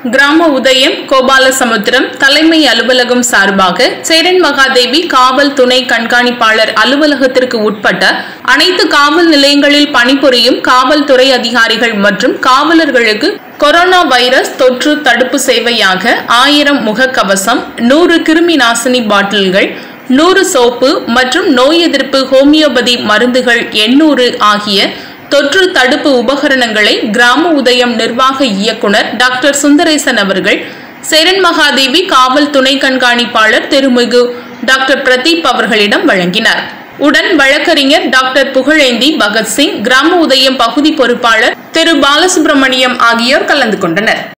கிராம உதயம் கோபாலசமுத்திரம் தலைமை அலுவலகம் சார்பாக சேரன் மகாதேவி காவல் துணை கண்காணிப்பாளர் அலுவலகத்திற்கு உட்பட்ட அனைத்து காவல் நிலையங்களில் பணிபுரியும் காவல்துறை அதிகாரிகள் மற்றும் காவலர்களுக்கு கொரோனா வைரஸ் தொற்று தடுப்பு சேவையாக ஆயிரம் முகக்கவசம் நூறு கிருமி நாசினி பாட்டில்கள் நூறு சோப்பு மற்றும் நோய் எதிர்ப்பு ஹோமியோபதி மருந்துகள் எண்ணூறு ஆகிய தொற்று தடுப்பு உபகரணங்களை கிராம உதயம் நிர்வாக இயக்குனர் டாக்டர் சுந்தரேசன் அவர்கள் சேரன் மகாதேவி காவல் துணை கண்காணிப்பாளர் திருமிகு டாக்டர் பிரதீப் அவர்களிடம் வழங்கினார் உடன் வழக்கறிஞர் டாக்டர் புகழேந்தி பகத்சிங் கிராம உதயம் பகுதி பொறுப்பாளர் திரு பாலசுப்ரமணியம் ஆகியோர் கலந்து கொண்டனர்